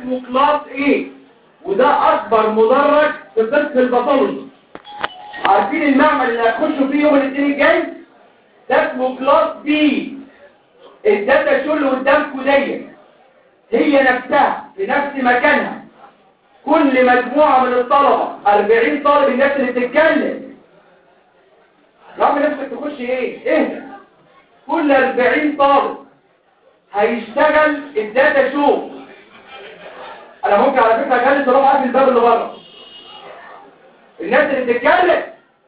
اسمه كلاس A وده اكبر مدرج في قسم الباثولوجي عارفين المعمل اللي هتخشوا فيه يوم الاثنين الجاي ده اسمه كلاس B الداتا شو اللي قدامكم ديت هي نفسها في نفس مكانها كل مجموعة من الطلبة 40 طالب الناس اللي بتتكلم رغم نفسك تخش ايه اهدى كل 40 طالب هيشتغل الداتا شو انا ممكن على فكرة اجلس اروح اقفل الباب اللي بره الناس اللي بتتكلم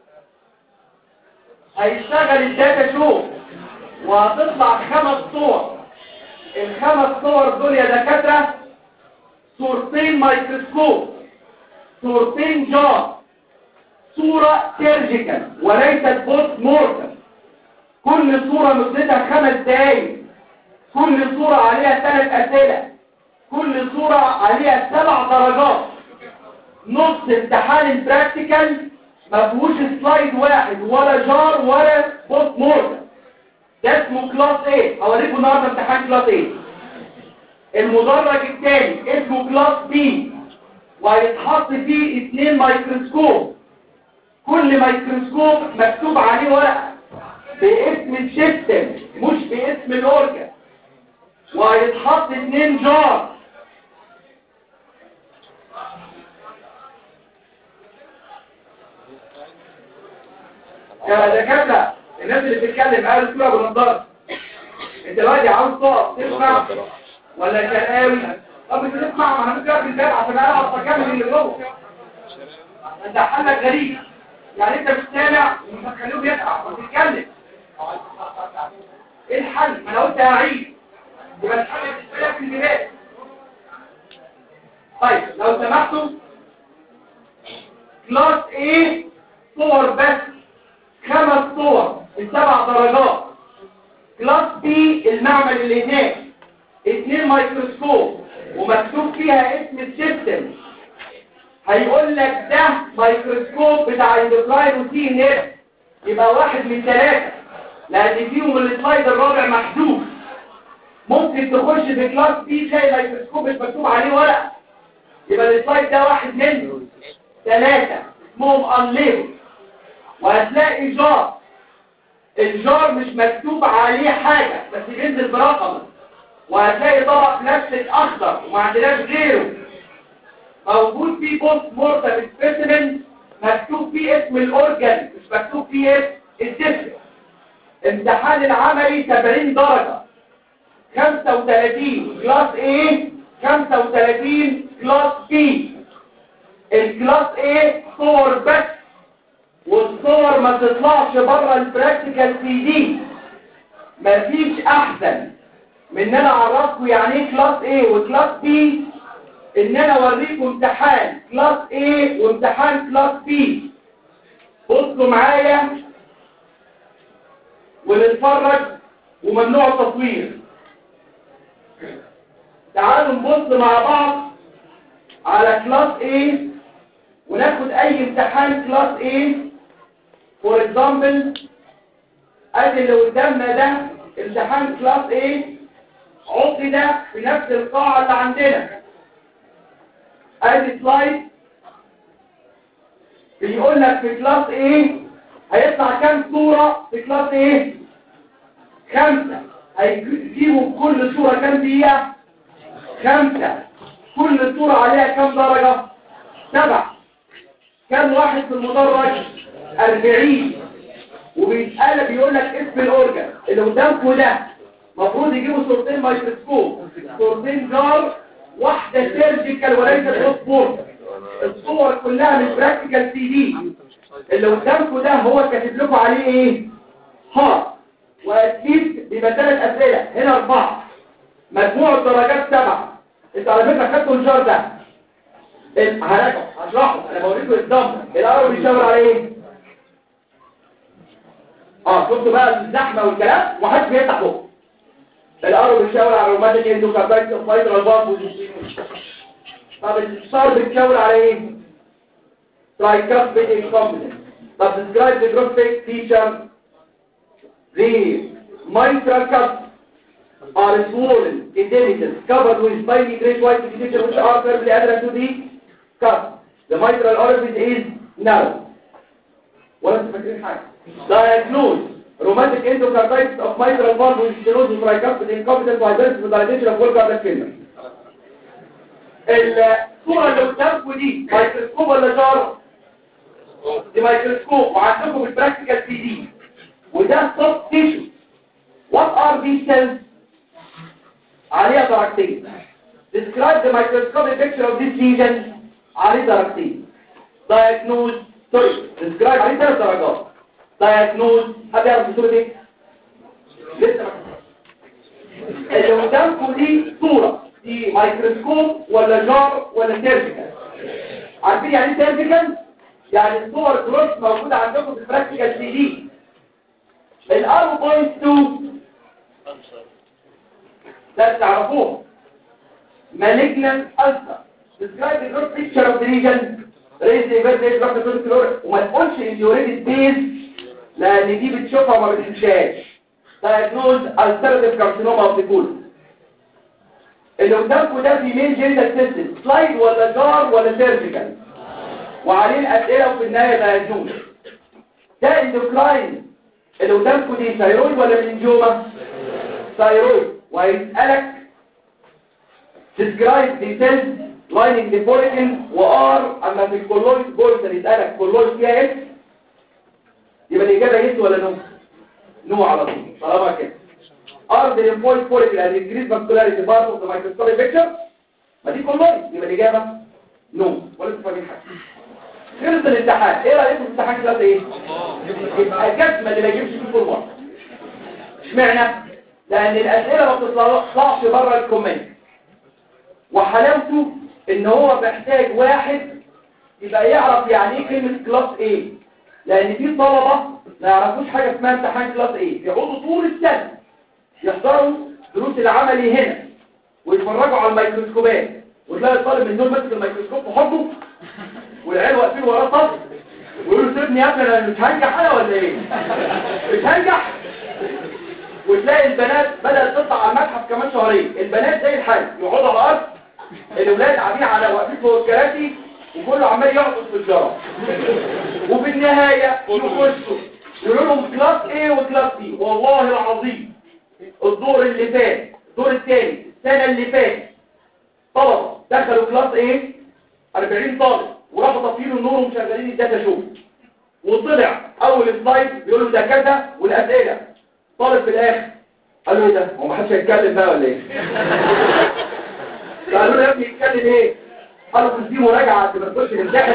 هيشتغل الداتا شو وهتطلع خمس صور الخمس صور دول يا دكاتره صورتين مايكروسكوب صورتين جار صورة سيرجيكال وليست بوست مورتم كل صورة مدتها خمس دقايق كل صورة عليها ثلاث أسئلة كل صورة عليها سبع درجات نص امتحان البراكتيكال ما فيهوش سلايد واحد ولا جار ولا بوست مورتم ده اسمه كلاس ايه هوريكم النهارده امتحان كلاس ايه المدرج الثاني اسمه كلاس بي وهيتحط فيه اثنين مايكروسكوب كل مايكروسكوب مكتوب عليه ورقه باسم السيستم مش باسم الاورجن وهيتحط اثنين جار يا دكاتره الناس اللي بتتكلم قالوا صوره بالنضاره انت دلوقتي عاوز تقف تسمع ولا شقاوي طب انت تسمع ما انا ممكن اقفل الباب عشان اعرف اكمل اللي جوه انت حلك غريب يعني انت مش سامع ومش هتخليهم يقع وتتكلم ايه الحل ما انا قلت هعيد يبقى الحل بالنسبه في البلاد طيب لو سمحتوا كلاس ايه صور بس خمس صور بسبع درجات كلاس بي المعمل اللي هناك اتنين مايكروسكوب ومكتوب فيها اسم السيستم هيقول لك ده مايكروسكوب بتاع اندوكراين وتي نت يبقى واحد من ثلاثة لان فيهم السلايد الرابع محذوف ممكن تخش في كلاس بي تلاقي مايكروسكوب مش مكتوب عليه ورقه يبقى السلايد ده واحد منه ثلاثة اسمهم انليبل وهتلاقي جار الجار مش مكتوب عليه حاجة بس بينزل برقم وهتلاقي طبق بلاستيك اخضر وما عندناش غيره موجود فيه بوست مورتم سبيسيمن مكتوب فيه اسم الاورجن مش مكتوب فيه اسم الجسم امتحان العملي 70 درجة 35 كلاس A 35 كلاس B الكلاس A صور بس والصور ما تطلعش بره البراكتيكال سي دي مفيش احسن من ان انا اعرفكم يعني ايه كلاس A وكلاس B ان انا اوريكم امتحان كلاس A وامتحان كلاس B بصوا معايا ونتفرج وممنوع التصوير تعالوا نبص مع بعض على كلاس A وناخد اي امتحان كلاس A فور اكزامبل ادي اللي قدامنا ده امتحان كلاس A عطي ده في نفس القاعة اللي عندنا ادي سلايد بيقول لك في كلاس A هيطلع كام صورة في كلاس A خمسة هيجيبوا كل صورة كام دقيقة خمسة كل صورة عليها كام درجة سبعة كام واحد في المدرج أربعين وبيتقال بيقول لك اسم الأورجن اللي قدامكم ده المفروض يجيبوا صورتين مايكروسكوب صورتين جار واحدة سيرجيكال وليس بروسبورت الصور كلها مش براكتيكال سي دي اللي قدامكم ده هو كاتب لكم عليه ايه ها واكيد بيبقى ثلاث اسئله هنا اربعه مجموع الدرجات سبعه انتوا على فكره خدتوا الجار ده هراجعه هشرحه انا بوريكم الضم الارو بيشاور على ايه اه شفتوا بقى الزحمه والكلام وحد بيفتح بقه الارو بيشاور على روماتيك اندوكاردايتس فايترال بامب طب الصار بيشاور على ايه tricuspid incompetence طب describe the graphic feature the mitral cup are swollen indemitous covered with tiny great white vegetation which are firmly adherent to the cup the mitral orifice is narrow ولا انتوا فاكرين حاجه diagnose rheumatic endocarditis of mitral valve with stenosis tricuspid incompetence hypertension with dilation of Volga blood filter الصورة اللي قدامكم دي مايكروسكوب ولا جار؟ دي مايكروسكوب وعندكم البراكتيكال سي دي وده سوفت تيشو وات ار these cells؟ عليها درجتين describe the microscopic picture of this lesion عليه درجتين diagnose sorry describe عليه ثلاث درجات diagnose حد يعرف بصورة ايه؟ لسه ما اللي قدامكم دي صورة دي مايكروسكوب ولا جار ولا سيرفيكال عارفين يعني ايه سيرفيكال يعني الصور كروس موجوده عندكم في البراكتيكال سي دي الار بوينت 2 ده تعرفوه malignant ulcer describe the growth picture of the region raise the vertex drop the floor وما تقولش indurated base لان دي بتشوفها وما بتمشاش diagnose ulcerative carcinoma of the colon اللي قدامكم ده في مين جينيتال سيستم سلايد ولا جار ولا سيرجيكال وعليه الاسئله وفي النهايه دايجنوز ده اندوكراين اللي قدامكم دي ثايرويد ولا منجوما ثايرويد وهيسالك describe the cells lining the follicle وار اما في الكولويد بوينتر يسالك كولويد فيها ايه يبقى الاجابه يس ولا نو نو على طول طالما كده are the lymphoid follicle and increased vascularity part of the microscopic picture ما دي كلها يبقى الإجابة نو ولا تفهمين حاجة خلص الامتحان ايه رأيكم في الامتحان كده ايه يبقى جسمة اللي ما يجيبش فيه فول مارك اشمعنى لان الاسئله ما بتطلعش بره الكومنت وحلاوته ان هو محتاج واحد يبقى يعرف يعني ايه كلمه كلاس ايه لان في طلبه ما يعرفوش حاجه اسمها امتحان كلاس ايه يقعدوا طول السنه يحضروا دروس العملي هنا ويتفرجوا على الميكروسكوبات وتلاقي الطالب من دول ماسك الميكروسكوب في حضنه والعيال واقفين وراه صف ويقولوا سيبني يا ابني انا مش هنجح انا ولا ايه مش هنجح وتلاقي البنات بدأت تطلع على المتحف كمان شهرين البنات زي الحال يقعدوا على الارض الاولاد قاعدين على واقفين فوق الكراسي وكله عمال يعطس في الجرس وفي النهايه يخشوا يقولوا لهم كلاس ايه وكلاس بي والله العظيم الدور اللي فات الدور الثاني السنه اللي فاتت طلبه دخلوا كلاس ايه 40 طالب وراحوا طافيين النور ومشغلين الداتا شو وطلع اول سلايد بيقولوا ده كذا والاسئله طالب في الاخر قال له ايه ده هو ما حدش هيتكلم بقى ولا ايه قالوا له يا ابني يتكلم ايه قالوا دي مراجعه ما تقولش تمتحن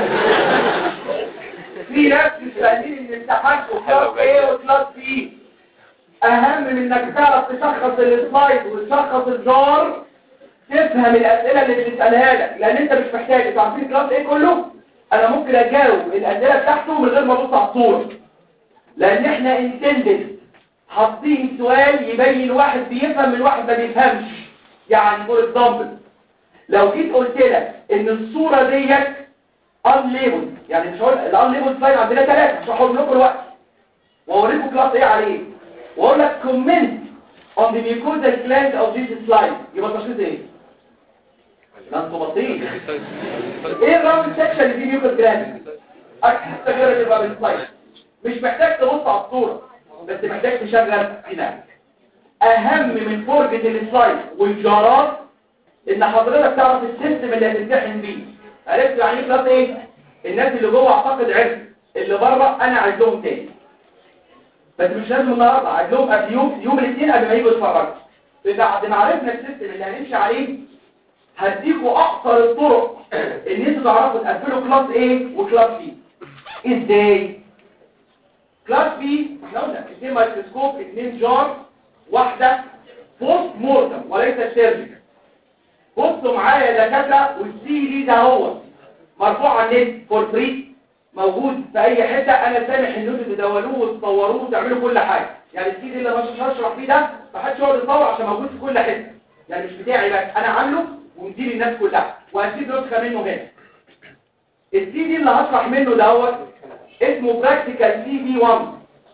في ناس مش فاهمين ان الامتحان كلاس ايه وكلاس بي اهم من انك تعرف تشخص السلايد وتشخص الجار تفهم الاسئله اللي بتسالها لك لان انت مش محتاج انتوا عارفين كلاس ايه كله انا ممكن اجاوب الاسئله بتاعته من غير ما ابص على الصوره لان احنا انتندد حاطين سؤال يبين واحد بيفهم من واحد ما بيفهمش يعني فور اكزامبل لو جيت قلت لك ان الصوره ديت unlabeled يعني مش هقول الانليبل سلايد عندنا ثلاثه مش هقول لكم الوقت واوريكم كلاس ايه عليه واقول لك comment on the mucosal gland of this slide يبقى تشخيص ايه لا انتوا بطيء ايه الراوند سكشن اللي فيه ميوكوس جلاند حتى غير تبقى بالسلايد مش محتاج تبص على الصوره بس محتاج تشغل دماغك اهم من فرجة السلايد والجارات ان حضرتك تعرف السيستم اللي هتمتحن بيه عرفت يعني ايه كلاس ايه الناس اللي جوه اعتقد عرف اللي بره انا عايز لهم تاني بس مش لازم النهارده عايز لهم قبل يوم يوم الاثنين قبل ما يجوا يتفرجوا بعد ما عرفنا السيستم اللي هنمشي عليه هديكوا اقصر الطرق ان انتوا تعرفوا تقفلوا كلاس ايه وكلاس بي ازاي كلاس بي احنا قلنا اثنين مايكروسكوب اثنين جار واحده بوست مورتم وليس سيرجيكال بصوا معايا يا دكاتره والسي دي ده هو مرفوع على النت فور فري موجود في اي حته انا سامح ان انتوا تدونوه وتصوروه وتعملوا كل حاجه يعني السي دي اللي مش هشرح فيه ده ما حدش يقعد يصور عشان موجود في كل حته يعني مش بتاعي بس انا عامله ومدير الناس كلها وهسيب نسخه منه هنا السي دي اللي هشرح منه دوت اسمه براكتيكال سي بي 1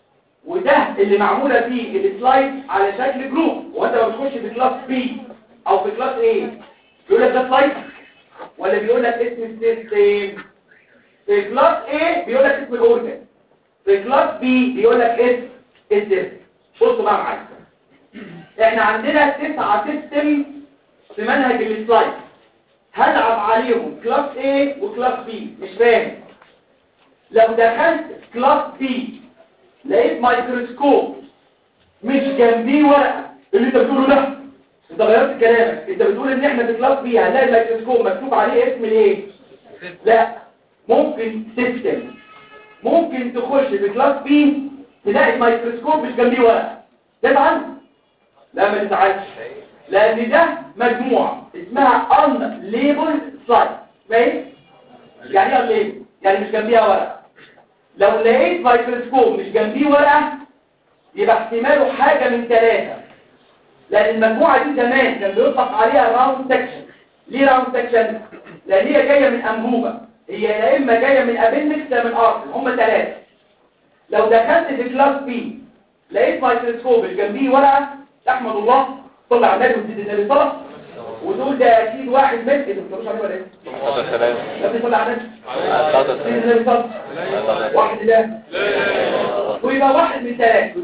وده اللي معموله فيه السلايد على شكل جروب وانت لما بتخش في كلاس بي او في كلاس ايه بيقول لك ده سلايد ولا بيقول لك اسم السيستم في كلاس A بيقول لك اسم الاورجن في كلاس B بيقول لك اسم السيستم بصوا بقى معايا احنا عندنا تسعة سيستم في منهج السلايد هلعب عليهم كلاس A وكلاس B مش فاهم لو دخلت كلاس B لقيت مايكروسكوب مش جنبيه ورقة اللي انت بتقوله ده انت غيرت كلامك انت بتقول ان احنا في كلاس B هنلاقي الميكروسكوب مكتوب عليه اسم الايه لا ممكن سيستم ممكن تخش في كلاس بي تلاقي الميكروسكوب مش جنبيه ورقه تزعل لا ما تزعلش لان ده مجموعه اسمها unlabeled slide فاهم يعني ايه unlabeled يعني مش جنبيها ورقه لو لقيت ميكروسكوب مش جنبيه ورقه يبقى احتماله حاجه من ثلاثه لان المجموعه دي زمان كان بيطلق عليها راوند سكشن ليه راوند سكشن لان هي جايه من انبوبه هي يا اما جايه من ابندكس يا من ارسل هم ثلاثه لو دخلت في كلاس بي لقيت مايكروسكوب جنبيه ورقه احمد الله طلع على النبي وزيد النبي صلاه وتقول ده اكيد واحد من ايه ما بتقولوش عليه ولا ايه يا ابني صلى على النبي زيد النبي صلاه واحد الله ويبقى واحد من ثلاثه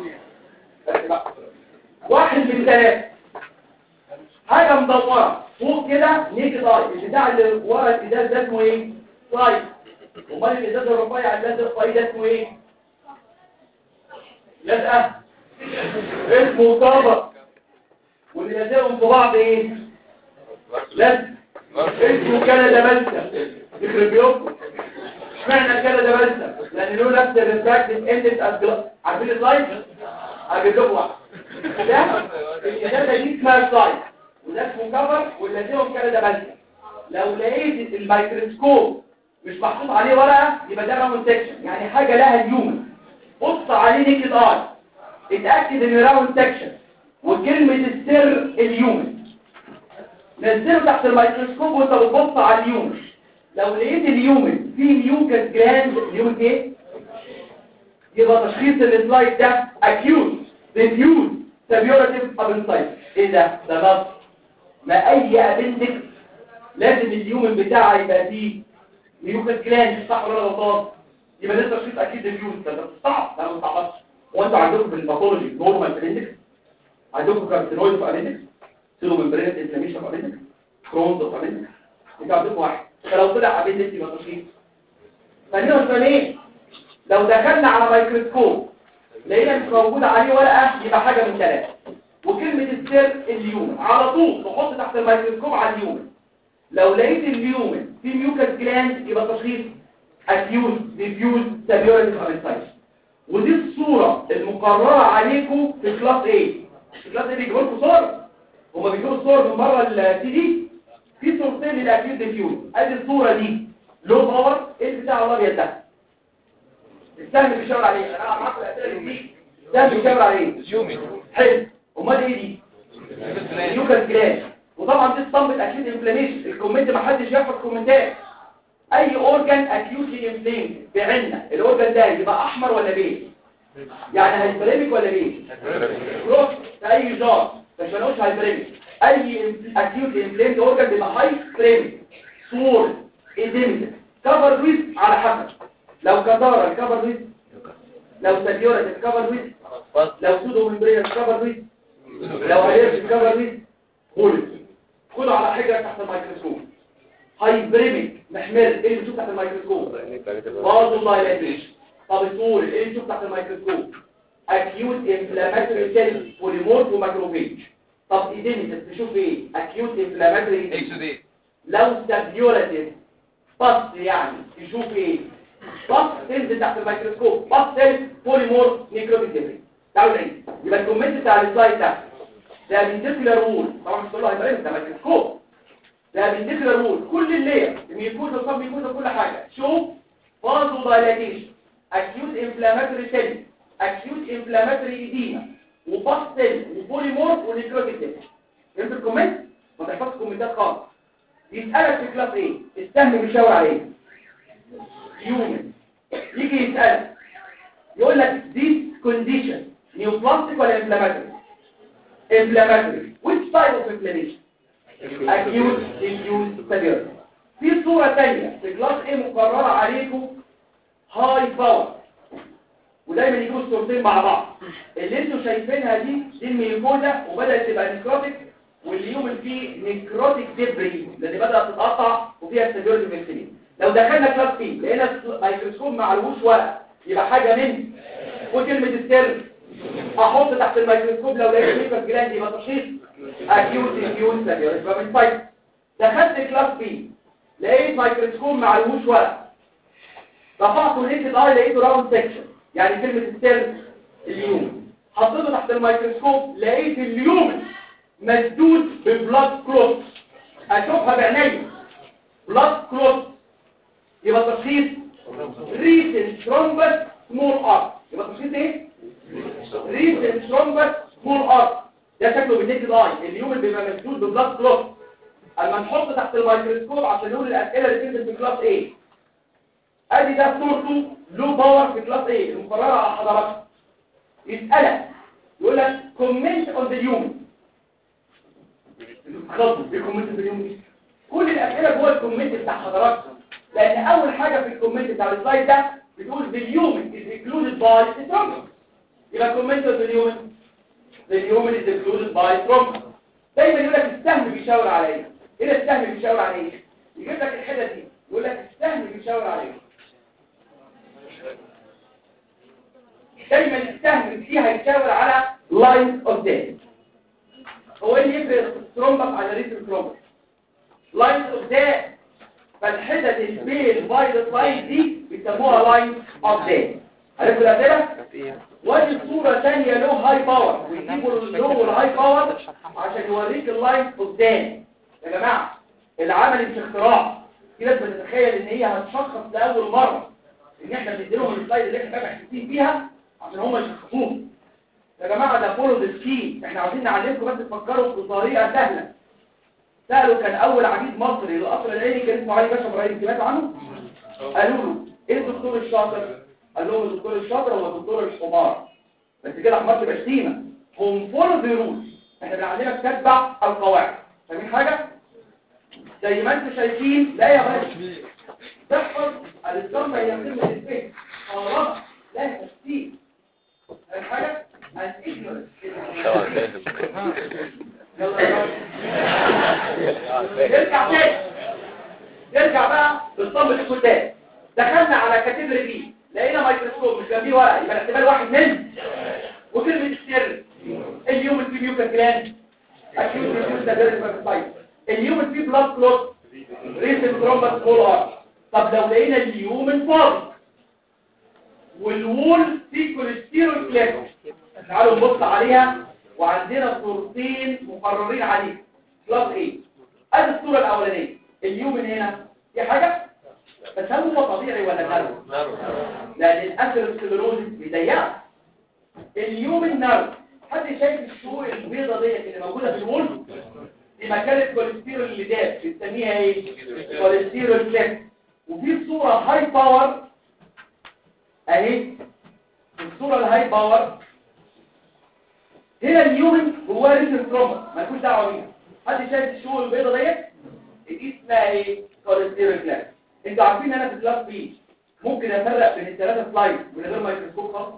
واحد من ثلاثه حاجه مدوره فوق كده نيجي طاير البتاع اللي ورا الازاز ده اسمه ايه طيب امال الازاز الرفيع الازاز الرفيع ده اسمه ايه لزقه اسمه طبق واللي لازقهم في بعض ايه لزق اسمه كندا بلسه يخرب بيوتكم اشمعنى كندا بلسه لان له نفس الريفراكتيف اندكس عارفين السلايد هجيب لكم واحد ده الازازه دي اسمها سلايد وده اسمه كفر واللازقهم كندا بلسه لو لقيت الميكروسكوب مش محطوط عليه ورقه يبقى ده راوند سكشن يعني حاجه لها اليومن بص عليه نيكد اي اتاكد ان راوند سكشن وكلمه السر اليومن نزله تحت الميكروسكوب وانت بتبص على اليومن لو لقيت اليومن فيه ميوكس جلاند اليومن ايه يبقى تشخيص السلايد ده اكيوت ديفيوز سبيوراتيف ابنسايت ايه ده ده نص ما اي ابندكس لازم اليومن بتاعها يبقى فيه ميوكس جلاند صح ولا غلطان يبقى ده تشخيص اكيد ديفيوز ده صعب ده ما صعبش هو انتوا عندكم في الباثولوجي نورمال ابندكس عندكم كارسينويد في ابندكس سيلو ممبرين انفلاميشن في ابندكس كرونز في ابندكس انت عندكم واحد فلو طلع ابندكس يبقى تشخيص ثانيا ثانيا لو دخلنا على ميكروسكوب لقينا مش موجود عليه ورقه يبقى حاجه من ثلاثه وكلمه السر اليومن على طول تحط تحت الميكروسكوب على اليومن لو لقيت اليومن في ميوكس جلاند يبقى تشخيص اكيوت ديفيوز سابيوريتيف ابنسايت ودي الصوره المقرره عليكم في كلاس ايه في كلاس ايه بيجيبوا لكم صور هما بيجيبوا الصور من بره السي دي في صورتين للاكيوت ديفيوز ادي الصوره دي لو باور ايه بتاع الابيض ده السهم اللي بيشاور عليه انا عملت الاسئله دي السهم بيشاور عليه يومي حلو امال ايه دي نيوكاس جلاس وطبعا دي اسطمبة اكيوت انفلاميشن الكومنت ما حدش يحفظ كومنتات اي اورجان اكيوتلي انفليم بعنا الاورجان ده يبقى احمر ولا بيج يعني هايبريميك ولا بيج روح في اي جار مش هنقولش هايبريميك اي اكيوتلي انفليمد اورجان بيبقى هايبريميك سور ايديميك كفر ويز على حسب لو كتارة الكفر ويز لو سبيورة الكفر ويز لو سودو ممبرين الكفر ويز لو هيرش الكفر ويز خلص خده على حجرة تحت الميكروسكوب هايبريميك محمر ايه اللي بتشوف تحت الميكروسكوب برضه دايلاتيشن طب الطول ايه اللي بتشوف تحت الميكروسكوب اكيوت انفلاماتوري سيل بوليمورف وماكروفيج طب ايديميتس تشوف ايه اكيوت انفلاماتوري اكسودي لو سبيوراتيف بص يعني تشوف ايه بص تنزل تحت الميكروسكوب بص سيل بوليمورف نيكروتيك ديبري تعالوا نعيد يبقى الكومنت بتاع السلايد ده ده بينتكلر وول طبعا مش كله هيبقى ده ميكروسكوب ده بينتكلر وول كل اللير الميكوزا وصاب ميكوزا كل حاجه شوف فازو دايلاتيشن اكيوت انفلاماتوري سيل اكيوت انفلاماتوري ايديما وباس سيل وبوليمورف ونيكروتيك ديبري فهمت الكومنت ما تحفظش كومنتات خالص يسالك في كلاس ايه السهم بيشاور عليه هيومن يجي يسالك يقول لك this condition neoplastic ولا inflammatory inflammatory which type of inflammation acute immune severity في صورة تانية في كلاس A مقررة عليكم هاي باور ودايما يجيبوا الصورتين مع بعض اللي انتوا شايفينها دي دي الميوكوزا وبدأت تبقى نيكروتيك واللي يوم فيه نيكروتيك ديبري لان بدأت تتقطع وفيها ستابيولتي من السنين لو دخلنا كلاس B لقينا ميكروسكوب معلوش ورق يبقى حاجة من وكلمة السر احط تحت الميكروسكوب لو لقيت ميكروس جلاند يبقى تشخيص اكيوت اميون سيريس يبقى من فايت دخلت كلاس بي لقيت ميكروسكوب معلوش ورق رفعته نيكد اي لقيته راوند سيكشن يعني كلمة السر اليوم حطيته تحت الميكروسكوب لقيت اليوم مسدود ببلاد كلوت اشوفها بعيني بلاد كلوت يبقى تشخيص ريسن ثرومبس سمول ار يبقى تشخيص ايه ريسن ثرومبس سمول ار ده شكله بالنيكد اي اليوم اللي بيبقى مسدود ببلاد كلوت اما نحط تحت الميكروسكوب عشان نقول الاسئله اللي تنزل في كلاس ايه ادي ده صورته لو باور في كلاس ايه المقرره على حضرتك يسالك يقول لك كومنت اون ذا هيومن خطوا في كومنت في الهيومن كل الاسئله جوه الكومنت بتاع حضرتك لان اول حاجه في الكومنت بتاع السلايد ده بتقول the human is included by the trauma يبقى كومنت اون ذا هيومن the human is included by trauma دايما يقول لك السهم بيشاور على ايه هنا السهم بيشاور على ايه يجيب لك الحته دي يقول لك السهم بيشاور على ايه دايما السهم فيها يشاور على لاين اوف ديث هو ايه اللي يفرق الثرومبس على ريت الثرومبس لاين اوف ديث فالحتت اللي بين الفايروس لاين دي بيسموها لاين اوف ديث عرفتوا الاسئله ودي صوره ثانيه له هاي باور ويجيبوا اللو والهاي باور عشان يوريك اللاين اوف ديث يا جماعه العمل مش اختراع في ناس بتتخيل ان هي هتشخص لاول مره ان احنا بنديلهم السلايد اللي احنا محسوسين فيها عشان هم يشخصوه يا جماعه ده فولو ذا سكيم احنا عاوزين نعلمكم بس تفكروا بطريقه سهله سالوا كان اول عميد مصري للقصر العيني كان اسمه علي باشا ابراهيم سمعتوا عنه قالوا له ايه الدكتور الشاطر قال لهم الدكتور الشاطر هو الدكتور الحمار بس كده حمار تبقى شتيمه هم فولو ذا رولز احنا بنعلمك تتبع القواعد فاهمين حاجه زي ما انتم شايفين لا يا باشا تحفظ الاسلام هي كلمه الفهم طالما لا تفسير فاهم حاجه الاجنورنس يلا نرجع تاني نرجع بقى للصمت الكتاب دخلنا على كاتيجوري بي لقينا ميكروسكوب مش جنبيه ورق يبقى الاحتمال واحد من وكلمه السر اليوم في ميوكا جلاند اكيد ريفيوز ده فيريفايد اليوم في بلاد كلوت ريسن ترومبس بول ار طب لو لقينا اليوم فاضي والوول في كوليسترول كلاس تعالوا نبص عليها وعندنا صورتين مقررين عليها كلاس ايه ادي الصوره الاولانيه اليوم هنا في حاجه بس هل هو طبيعي ولا نارو لان الاثيروسكليروز بيضيقها اليوم النارو حد شايف الشهور البيضه ديت اللي موجوده في الوول دي مكان الكوليسترول اللي داب بنسميها ايه كوليسترول كلاس وفي صوره هاي باور اهي الصوره الهاي باور هنا اليومن جواه ريتن تروما مالكوش دعوه بيها حد شايف الشهور البيضه ديت دي اسمها ايه كوليسترول كلاس انتوا عارفين ان انا في كلاس بي ممكن افرق بين الثلاثه سلايد من غير ميكروسكوب خالص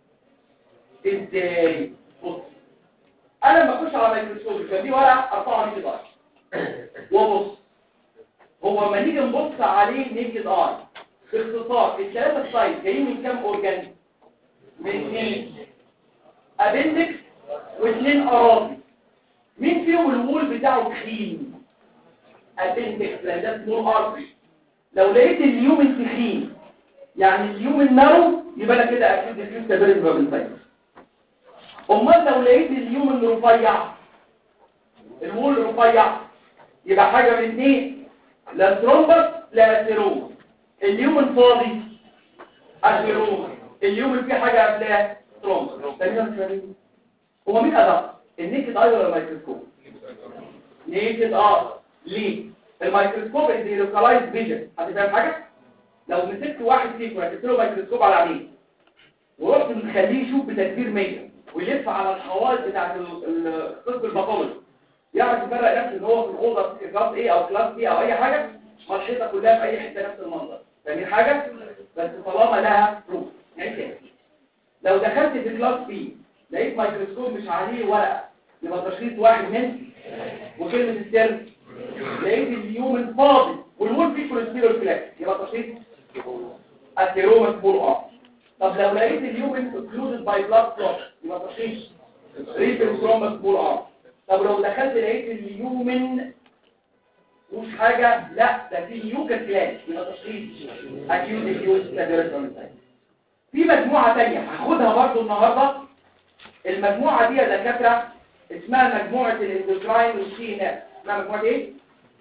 ازاي بص انا لما اخش على ميكروسكوب كان دي ورقه ارفعها نيكد اي وابص هو لما نيجي نبص عليه نيكد اي باختصار الثلاثه سلايد جايين من كام اورجان من اثنين ابندكس واثنين اراضي مين فيهم الوول بتاعه تخين ابندكس لان ده اسمه ارتري لو لقيت اليومن تخين يعني اليومن نارو يبقى انا كده اكيد الفيوز تبرد بابنسايتس امال لو لقيت اليومن رفيع الوول رفيع يبقى حاجه من اثنين لا ترومبس لا سيروم اليومن فاضي اسيروم اليومن فيه حاجه قبلها ترومبس تمام هو مين ادق النيكد اي ولا الميكروسكوب نيكد اه ليه الميكروسكوب اللي لوكالايز فيجن هتفهم حاجه لو مسكت واحد فيكم ركبت له ميكروسكوب على عينيه ورحت مخليه يشوف بتدبير 100 ويلف على الحوائط بتاعت ال- ال- القسم الباثولوجي يعرف يفرق نفسه ان هو في الاوضه في كلاس ايه او كلاس بي او اي حاجه ما الحيطه كلها في اي حته نفس المنظر فاهمين حاجه بس طالما لها بروف يعني كده لو دخلت في كلاس بي لقيت ميكروسكوب مش عليه ورقه يبقى تشخيص واحد من وكلمه السر لقيت اليومن فاضي والمول فيه كوليسترول فلاك يبقى تشخيص السيروما سبول ار طب لو لقيت اليومن اوكلودد باي بلاد كلوت يبقى تشخيص ريفل ثرومبس سبول ار طب لو دخلت لقيت اليومن مش حاجة لا ده في نيوكل كلاس يبقى تشخيص اكيوت اكيوت سيرفيرال في مجموعة تانية هاخدها برضو النهاردة المجموعة دي يا دكاترة اسمها مجموعة الاندوكراين والسينات اسمها مجموعة ايه؟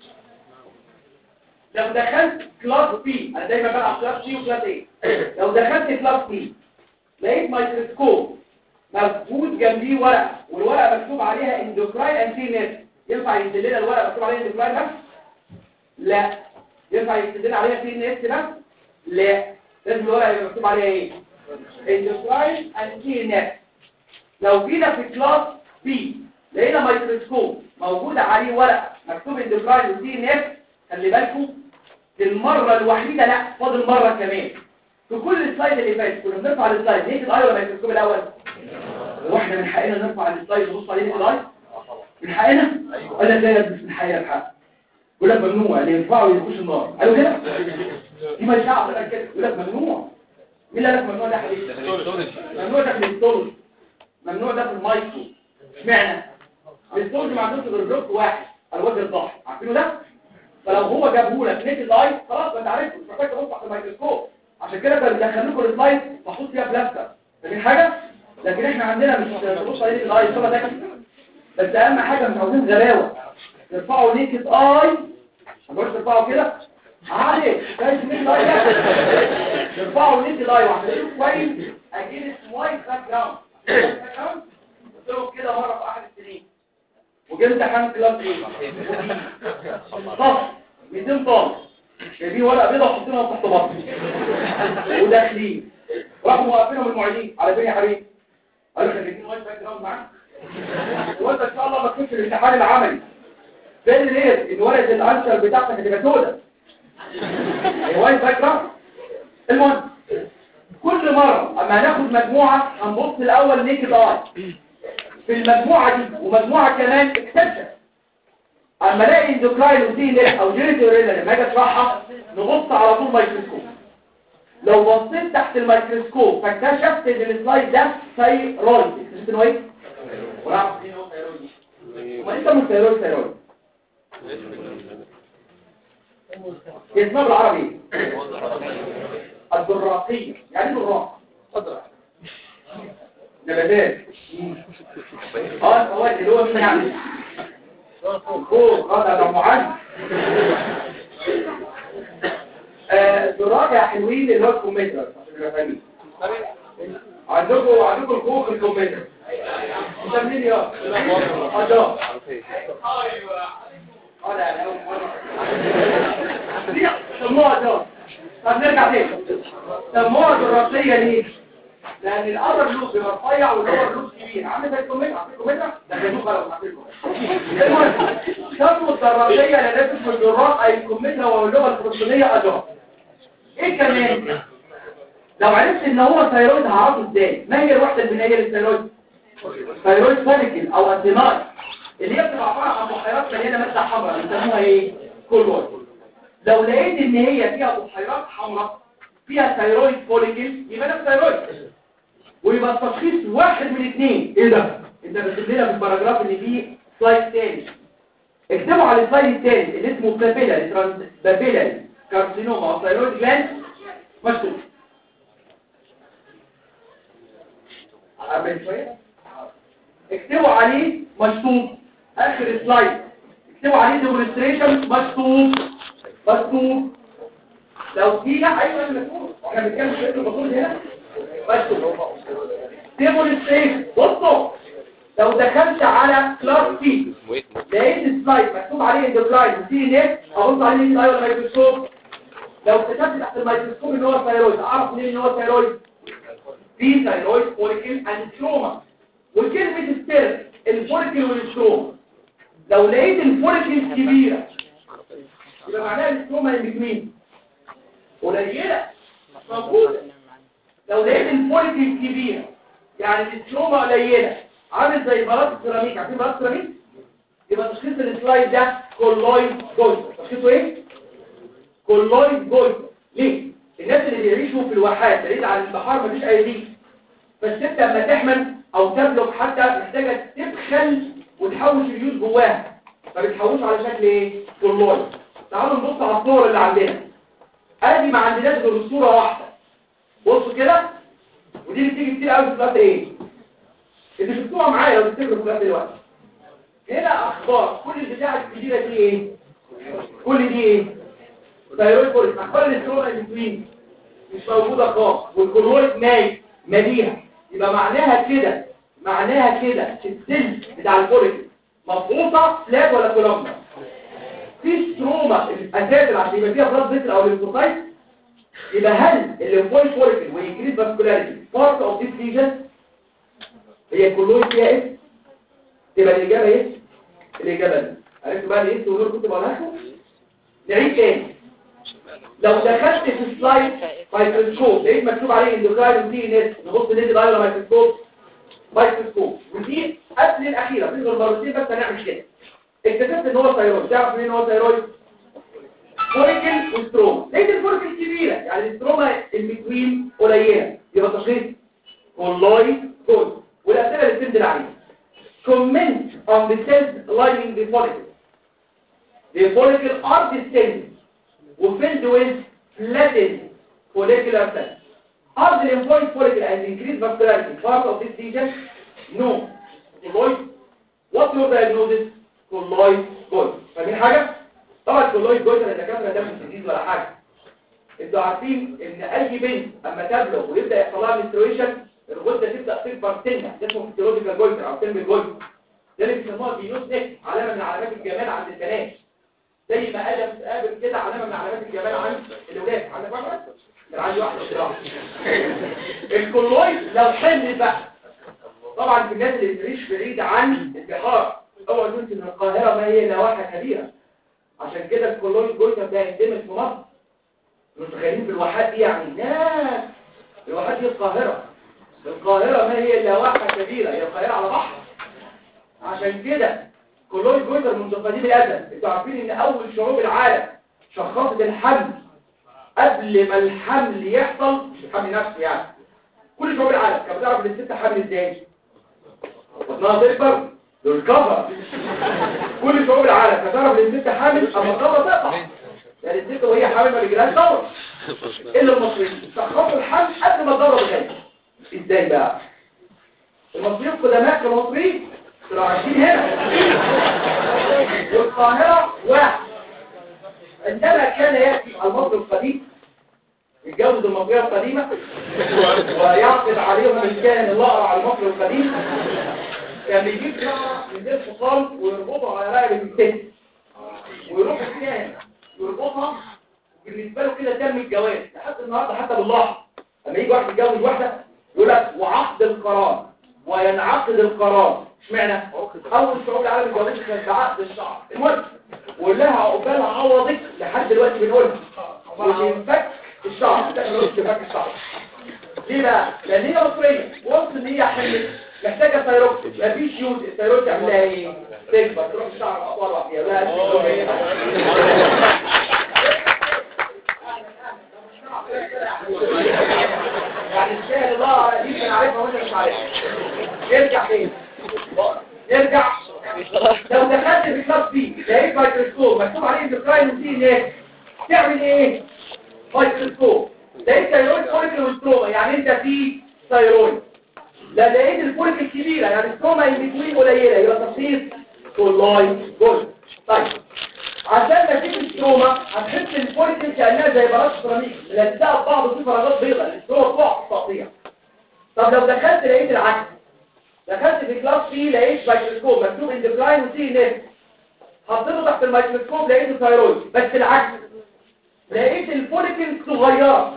لو دخلت كلاس بي انا دايما بلعب كلاس بي وكلاس ايه لو دخلت كلاس بي لقيت مايكروسكوب موجود جنبيه ورقه والورقه مكتوب عليها اندوكراين انتينيت ينفع ينزل لنا الورقه مكتوب عليها اندوكراين بس لا ينفع ينزل لنا عليها سي ان اس بس لا لازم الورقه يبقى مكتوب عليها ايه اندوكراين انتينيت لو جينا في كلاس بي لقينا مايكروسكوب موجود عليه ورقه مكتوب اندوكراين وسي ان اس خلي بالكم المره الوحيده لا فاضل مره كمان في كل السلايد اللي فات كنا بنرفع السلايد ليه الاي ولا الميكروسكوب الاول هو احنا من حقنا نرفع السلايد ونبص عليه الاي من حقنا ولا ده مش من حقنا الحق يقول لك ممنوع اللي ينفعه يخش النار قالوا كده دي ما يشعب قال كده يقول لك ممنوع مين اللي قال لك ممنوع ده يا حبيبي ممنوع ده في الاستولوجي ممنوع ده في المايكرو اشمعنى الاستولوجي ما عندوش غير بلوك واحد الوجه الضاحك عارفينه ده فلو هو جابه لك نيك الاي خلاص ما انت عرفت مش محتاج تبص على الميكروسكوب عشان كده كان بيدخل لكم السلايد محطوط فيها بلاستر فاهمين حاجه لكن احنا عندنا مش بنبص عليه الاي ثم ده بس اهم حاجه مش عاوزين غلاوه ترفعوا نيك اي مش ترفعوا كده عادي شايف نيك الاي ده ترفعوا نيك الاي وهتلاقيه كويس اجيب وايت باك جراوند قلت لهم كده مره في احد السنين وجبت امتحان كلاس ايه طب 200 طالب جايبين ورقه بيضاء وحاطينها تحت بطني وداخلين راحوا موقفينهم المعيدين على فين يا حبيبي قالوا خليكين وايت باك جراوند معاك وانت ان شاء الله ما تخش الامتحان العملي فين ليه ان ورقه الانسر بتاعتك هتبقى سوداء هي وايت باك جراوند المهم كل مره اما هناخد مجموعه هنبص الاول نيكد اي في المجموعة دي ومجموعة كمان اكتشف اما الاقي اندوكراين وسي او جيريتوريلا لما اجي اشرحها نبص على طول ميكروسكوب لو بصيت تحت الميكروسكوب فاكتشفت ان السلايد ده ثايرويد اكتشفت انه ايه؟ ونعرف ان هو ثايرويد ما انت مش ثايرويد ثايرويد اسمها بالعربي ايه؟ الدراقية يعني دراق اتفضل نباتات اه هو اللي هو مين يعني فوق اه ده معاذ آه دراجة يا حلوين اللي هو الكمبيوتر عشان نبقى فاهمين عندكم عندكم الكوخ الكمبيوتر انت منين يا اه ده اه لا اول مره دي سموها ده طب نرجع تاني سموها دراسيه ليه لان الابر لوب بيبقى رفيع واللور لوب كبير عامل زي الكمبيوتر عارف الكمبيوتر ده جنوب غلط عارفينه المهم خطوه الدراسيه لنفس الجراح اي الكمبيوتر واللغه الفلسطينيه اداه ايه كمان لو عرفت ان هو ثايرويد هعرفه ازاي ما هي الوحده البنائيه للثايرويد ثايرويد فوليكل او انتيناي اللي هي بتبقى عباره عن بحيرات مليانه ماده حمراء بيسموها ايه كولويد لو لقيت ان هي فيها بحيرات حمراء فيها ثايرويد فوليكل يبقى ده ثايرويد ويبقى التشخيص واحد من اثنين ايه ده انت بتكتب لنا في الباراجراف اللي فيه سلايد تاني اكتبوا على السلايد التاني اللي اسمه بابيلاري ترانس بابيلاري كارسينوما او ثايرويد جلاند مكتوب قبل شويه اكتبوا عليه مشطوب اخر سلايد اكتبوا عليه ديمونستريشن مشطوب مشطوب لو في لا ايوه المكتوب احنا بنتكلم في المفروض هنا مكتوب ديمونستريشن بصوا لو دخلت على كلاس سي لقيت سلايد مكتوب عليه اندوكراين سي ان اس ابص عليه من الاول الميكروسكوب لو كتبت تحت الميكروسكوب ان هو ثايرويد اعرف منين ان هو ثايرويد في ثايرويد فوليكل اند ستروما وكلمه السر الفوليكل والستروما لو لقيت الفوليكل كبيره يبقى معناها الستروما اللي بتمين قليله موجوده لو لقيت الفوليكل كبيره يعني الستروما قليله عامل زي بلاط السيراميك عارفين بلاط السيراميك يبقى تشخيص السلايد ده كولويد جويتر تشخيصه ايه كولويد جويتر ليه الناس اللي بيعيشوا في الواحات بعيد عن البحار مفيش اي دي بس انت لما تحمل او تبلغ حتى محتاجه تدخل وتحوش اليود جواها فبتحوش على شكل ايه كولويد تعالوا نبص على الصور اللي عندنا ادي ما عندناش غير الصوره واحده بصوا كده ودي بتيجي كتير قوي في الوقت ايه اللي شفتوها معايا لو تفتكروا في الوقت دلوقتي هنا اخبار كل البتاع الكبيره دي ايه كل دي ايه ثايرويد بوليس اخبار الاستروما الانسولين مش موجوده خالص والكلوريك نايم مليها يبقى معناها كده معناها كده السن بتاع الفوليك مضغوطه سلاب ولا كولومنا في ستروما الاساس اللي عشان يبقى فيها بلاد فيسل او ليمفوسايت يبقى هل الليمفويد فوليكل وانكريز فاسكولاريتي بارت اوف ذيس ليجن هي كلهم فيها ايه تبقى الاجابه ايه الاجابه دي عرفتوا بقى ايه تقولوا كنت بقولها لكم نعيد تاني لو دخلت في السلايد مايكروسكوب لقيت مكتوب عليه اندوكراين ودي نت نبص ندي دايره مايكروسكوب مايكروسكوب ودي قبل الاخيره في غير مرتين بس هنعمل كده اكتشفت ان هو ثايرويد تعرف منين هو ثايرويد فوريكل وستروما لقيت الفوريكل كبيره يعني الستروما البتوين قليله يبقى تشخيص والله جود والاسئله اللي بتنزل عليها comment on the cells lining the follicle the follicle are distended وفilled with flattened follicular cells are the lymphoid follicle and increased vascularity part of this lesion no colloid what your diagnosis colloid goiter فاهمين حاجه طبعا colloid goiter الدكاتره ده مش جديد ولا حاجه انتوا عارفين ان اي بنت اما تبلغ ويبدا يحصل لها menstruation الغده تبدا تكبر سنه ده اسمه فيزيولوجيكال جويتر او سلم الجويتر ده اللي بيسموها بيوت نك علامه من علامات الجمال عند البنات زي ما ادم قابل كده علامه من علامات الجمال عند الاولاد عندك واحده كان عندي واحده بصراحه الكولويد لو حمل بقى طبعا في الناس اللي بتعيش بعيد عن البحار اوعى تنسى ان القاهره ما هي الا واحه كبيره عشان كده الكولويد جويتر ده يندمج في مصر متخيلين في الواحات دي يعني ناس الواحات دي القاهره القاهرة ما هي إلا واحة كبيرة هي القاهرة على بحر عشان كده كلويد جويتر منذ قديم الأزل انتوا عارفين إن أول شعوب العالم شخصت الحمل قبل ما الحمل يحصل مش الحمل نفسه يعني كل شعوب العالم كانت بتعرف ان الست حامل ازاي بطنها تكبر دول كفر كل شعوب العالم كانت تعرف ان الست حامل اما الكفر تقطع يعني الست وهي حامل ما بيجيلهاش دورة الا المصريين شخصوا الحمل قبل ما الدورة بتجي ازاي بقى المصريين القدماء كمصريين كانوا عايشين هنا والقاهرة واحد عندما كان يأتي المصري القديم يتجوز المصرية القديمة ويعقد عليهم الكاهن الأقرع على المصري القديم كان بيجيب شعر من دير حصان ويربطه على رقبة الست ويروح الكاهن يربطها بالنسبة له كده تم الجواز لحد النهارده حتى بالله لما يجي واحد يتجوز واحدة يقول لك وعقد القرار وينعقد القرار اشمعنى اول شعوب العالم اتجوزت كانت بعقد الشعر المهم وقول لها عقبال عوضك لحد دلوقتي بنقولها وبينفك الشعر ده ملوش بينفك الشعر ليه بقى لان هي مصريه وقت ان هي حمل محتاجه ثايروكس مفيش يود الثايروكس تعملها ايه تكبر تروح الشعر اطول وفيها لا يعني السهل الله دي كان عارفها وانت مش عارفها يرجع فين يرجع لو دخلت في كلاس بي لقيت مايكروسكوب مكتوب عليه اندوكراين وسي هناك تعمل ايه مايكروسكوب لقيت ثايرويد فوليكل وستروما يعني انت في ثايرويد لا لقيت الفوليكل الكبيره يعني ستروما ان بتوين قليله يبقى تفصيل كولاي جول طيب عشان نتيجه ستروما هتحس الفوليكل كانها زي بلاط سيراميك ملزقه ببعض في فراغات بيضاء الستروما بتقع في التقطيع طب لو دخلت لقيت العكس دخلت في كلاس سي لقيت مايكروسكوب مكتوب اندوكراين وسي نت حطيته تحت الميكروسكوب لقيته ثايرويد بس العكس لقيت الفوليكل صغيره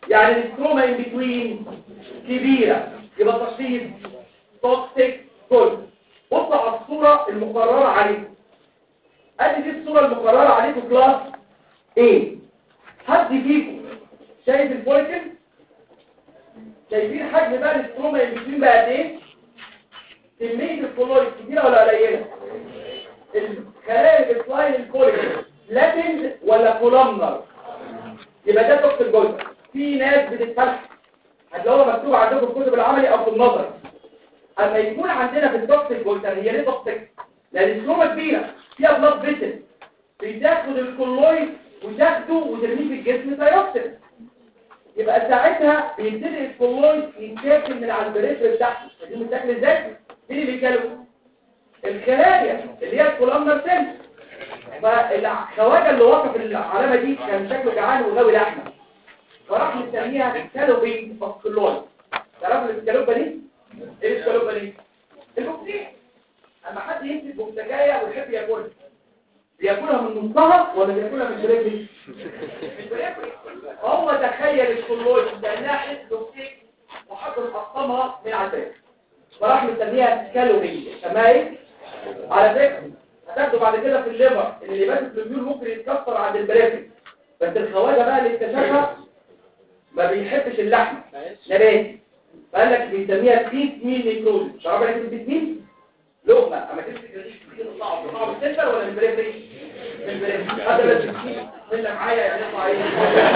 يعني الستروما ان بتوين كبيرة يبقى تشخيص توكسيك جولد بصوا على الصورة المقررة عليكم ادي دي الصورة المقررة عليكم كلاس ايه حد فيكم شايف الفوليكل شايفين حجم بقى الستروما اللي بتوين بقى قد ايه كمية الكولويد كبيرة ولا قليلة الخلايا اللي بتلاين الفوليكل لاتند ولا كولامنر يبقى ده توكسيك جولد في ناس بتتفشخ هتلاقوها مكتوب عندكم في الكتب العملي او في النظر اما يكون عندنا في التوكسيك جولتر هي ليه توكسيك لان السلومه كبيره فيها بلاد فيسل بتاخد الكولويد وتاخده وترميه في الجسم فيوكسيد يبقى ساعتها بيبتدي الكولويد يتاكل من على البريفر بتاعته دي متاكل ازاي مين اللي بيكلمه الخلايا اللي هي الكولامنر سيل فالخواجه اللي وقف العلامه دي كان شكله جعان وغاوي لحمه فراح مسميها كالوبي فاسكولويد تعرفوا الاسكالوبه دي ايه الاسكالوبه دي البوكسين اما حد يمسك بوكسجايه ويحب ياكلها بياكلها من نصها ولا بياكلها من بريفري من بريفري هو تخيل الكولويد لانها حته بوكسين وحط القطمها من على البريفري فراح مسميها كالوبي سماها ايه على فكره هتاخده بعد كده في الليفر اللي بس الفلويول ممكن يتكسر عند البريفري بس الخواجه بقى اللي اكتشفها ما بيحبش اللحم نباتي فقال لك بيسميها بيت ميل نيكروز تعرف يعني ايه بيت ميل لقمه اما تمسك الريش كده تطلع تطلع من السنتر ولا من البريفري من البريفري هذا بس اللي معايا يعني يطلع ايه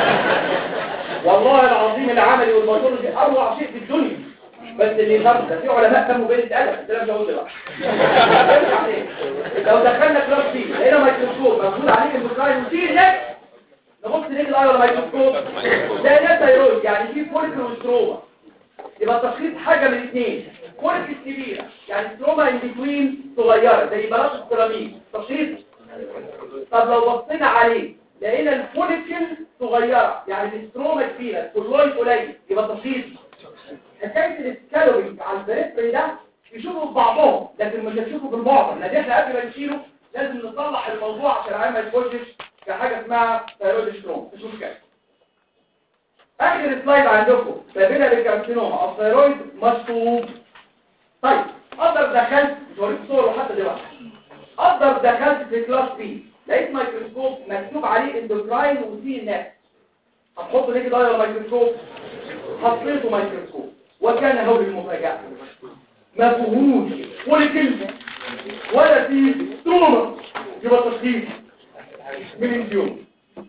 والله العظيم العملي والموتور دي اروع شيء في الدنيا بس اللي يخرج ده في علماء كانوا بين الادب الكلام ده قلت بقى لو دخلنا كلاس سي لقينا ميكروسكوب موجود عليه البروتين وسي هناك نبص نيجي الاي ولا ميكروسكوب ده ده ثايرويد يعني في فوليكل وستروما يبقى تشخيص حاجه من اثنين فوليكل كبيره يعني ستروما ان بتوين صغيره زي بلاط السيراميك تشخيص طب لو بصينا عليه لقينا الفوليكل صغيره يعني الستروما كبيره الكولويد قليل يبقى تشخيص حكايه السكالوري على البريفري ده يشوفوا في بعضهم لكن مش هتشوفوا في المعظم لان احنا قبل ما نشيله لازم نصلح الموضوع عشان العيان ما يخشش كحاجه اسمها ثايرويد ستروم مش مشكله اخر سلايد عندكم سابيلا للكارسينوما الثايرويد مشطوب طيب اقدر دخلت مش هوريك صور حتى دلوقتي اقدر دخلت في كلاس بي لقيت ميكروسكوب مكتوب عليه اندوكراين وسي ناس هتحط ليه كده ولا ميكروسكوب حطيته ميكروسكوب وكان هول المفاجاه ما فيهوش ولا كلمه ولا في ستروما يبقى تشخيص من اليوم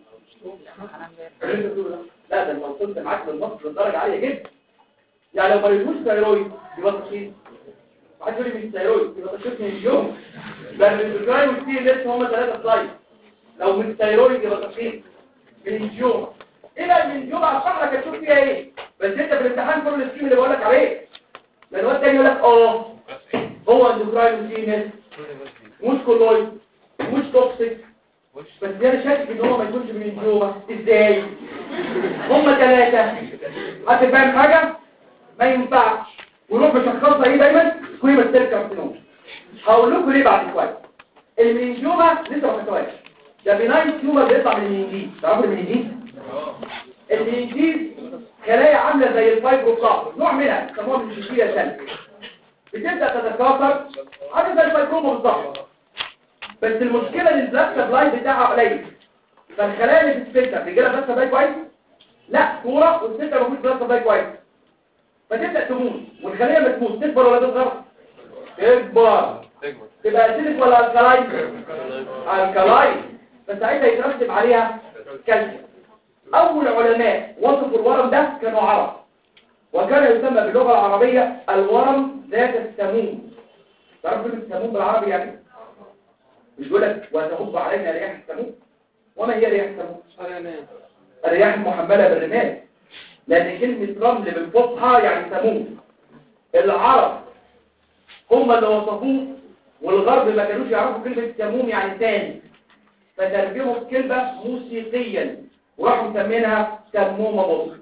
لا ده لو وصلت معاك للنص لدرجه عاليه جدا يعني لو ما لقيتوش ثايرويد يبقى تشخيص واحد يقول لي من الثايرويد يبقى تشخيص من اليوم لان الفيتراي والسي لسه هم ثلاثه سلايد لو من الثايرويد يبقى تشخيص من اليوم ايه بقى من اليوم هشرح لك هتشوف فيها ايه بس انت في الامتحان كل السكيم اللي بقول لك عليه لان الواد تاني يقول لك اه هو اندوكراين وسينس مش كولويد مش توكسيك بس انا شاكك ان هو ما يكونش من الجوه ازاي هم ثلاثه حد فاهم حاجه ما ينفعش ونروح مشخصها ايه دايما سكويما ستيل كارسينوم هقول لكم ليه بعد شويه المنينجيوما لسه ما خدتوهاش ده بناين تيومر بيطلع من المنينجيز تعرفوا المنينجيز المنينجيز خلايا عامله زي الفايبروبلاست نوع منها يسموها من الشيشيه سلك بتبدا تتكاثر عامل زي الفايبروما بالظبط بس المشكله ان البلاك سبلاي بتاعها قليل فالخلايا اللي في السنتر رجاله بلاك سبلاي كويس لا صوره والسنتر مفيش بلاك سبلاي كويس فتبدا تموت والخليه لما تموت تكبر ولا تصغر تكبر تبقى اسيدك ولا الكلاين الكلاين فساعتها يترتب عليها كالسيوم اول علماء وصفوا الورم ده كانوا عرب وكان يسمى باللغه العربيه الورم ذات السموم تعرفوا كلمه السموم بالعربي يعني مش بيقول لك وتهب علينا رياح السموم وما هي رياح السموم الرياح المحمله بالرمال لان كلمه رمل بالفصحى يعني سموم العرب هم اللي وصفوه والغرب ما كانوش يعرفوا كلمه سموم يعني ثاني فترجموا الكلمه موسيقيا وراحوا مسمينها سمومه بطر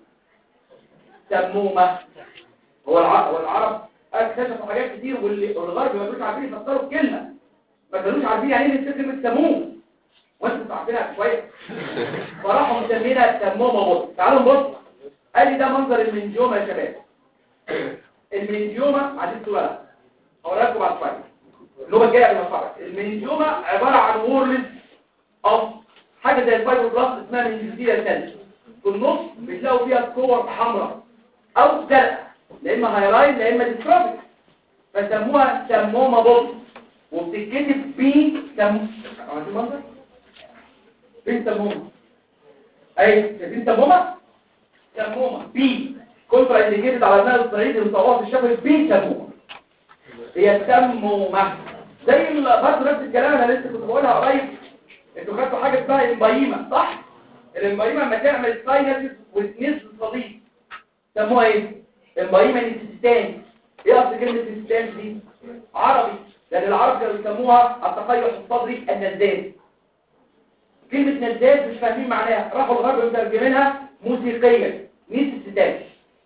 سمومه هو العرب والعرب اكتشفوا حاجات كتير والغرب ما كانوش عارفين يفسروا الكلمه ما كانوش عارفين يعني ايه كلمه سموم وانتوا عارفينها شويه فراحوا مسمينها سمومه بطر تعالوا نبص قال لي ده منظر المنجومه يا شباب المنجومه عايزين صوره هوريها لكم بعد شويه اللغه الجايه قبل ما اتفرج المنجومه عباره عن وورلد اوف حاجه زي الفايبروبلاست اسمها منجوزيه سيل في النص بتلاقوا فيها صور حمراء او زرقاء لا اما هايلاين لا اما ديستروفيك فسموها سمومه بوب وبتتكتب بي سم عارفين المنظر فين سمومه اي شايفين سمومه سمومه بي كونترا انديكيتد على انها الصعيد المصوره في الشفه بي سمومه هي سمومه زي ال- برضه نفس الكلام انا لسه كنت بقولها قريب انتوا خدتوا حاجه اسمها امبايمه صح الامبايمه لما تعمل ساينس وتنزل صديد سموها ايه امبايمه نيسيستان ايه قصد كلمه نيسيستان دي عربي لان العرب كانوا يسموها التقيح الصدري النزاز كلمه نزاز مش فاهمين معناها راحوا الغرب مترجمينها موسيقيا نيسيستان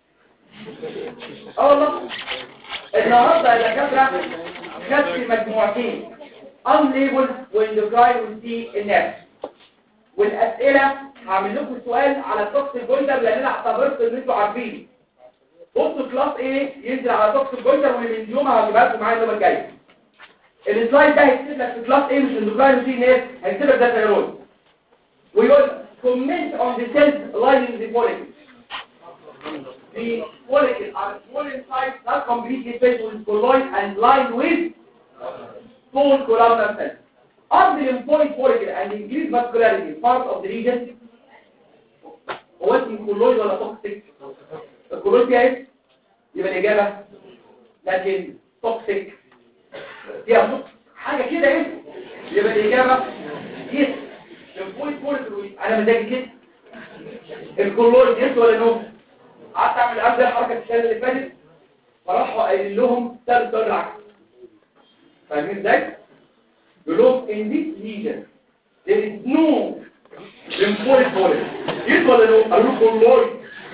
اه والله النهارده يا دكاتره خدت مجموعتين unlabeled واندوكراين والسي الناس والاسئله هعمل لكم سؤال على التوكس الجوينتر لان انا اعتبرت ان انتوا عارفين بصوا كلاس ايه ينزل على توكس الجوينتر واللي من يوم هجيبها لكم معايا اليوم الجاي السلايد ده هيكتب لك في كلاس ايه مش اندوكراين والسي ناس هيكتب لك ده ثيرويد ويقول comment on the cells lining the follicle the follicle are small in size not completely filled with colloid and lined with small columnar cells Are the lymphoid follicle and increased vascularity part of the region? هو اسمه كولويد ولا توكسيك؟ الكولويد فيها ايه؟ يبقى الإجابة لكن توكسيك فيها توكس حاجة كده ايه؟ يبقى الإجابة يس lymphoid follicle أنا مزاجي كده الكولويد يس ولا نو؟ قعدت أعمل قبل الحركة السنة اللي فاتت فراحوا قايلين لهم ثالث سؤال العكس فاهمين ازاي؟ يقول لهم in this lesion there is no lymphoid follicle yes ولا no قالوا له كولويد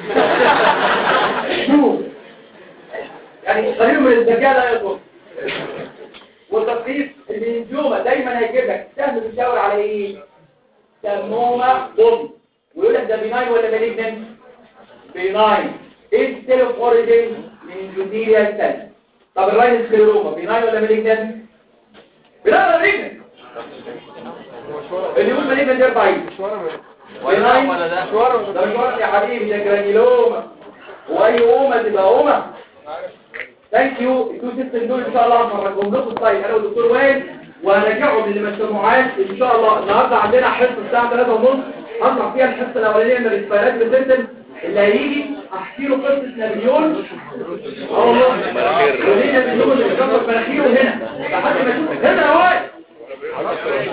شو يعني قليل من الذكاء لا يضر والتصريف الانجومه دايما هيجيب لك سهم بيشاور على ايه سمومه بوم ويقول لك ده بيناين ولا مالجنت بيناين ايه ستيل اوف اوريجين من جوديريا سيل طب الراين سكليروما بيناين ولا مالجنت بيناين ولا مالجنت اللي يقول مالجنت يرفع ايده ولا ولا ده ده مش ورق يا حبيبي ده جرانيلوما واي اومه تبقى اومه ثانك يو التو سيستم دول ان شاء الله هنفرجهم لكم طيب انا والدكتور وائل وهنرجعهم اللي ما سمعوهاش ان شاء الله النهارده عندنا حصه الساعه 3 ونص هنطلع فيها الحصه الاولانيه من الريسبيرات سيستم اللي هيجي احكي له قصه نابليون اه والله وليه نابليون اللي كسر مناخيره هنا لحد ما يشوف هنا يا وائل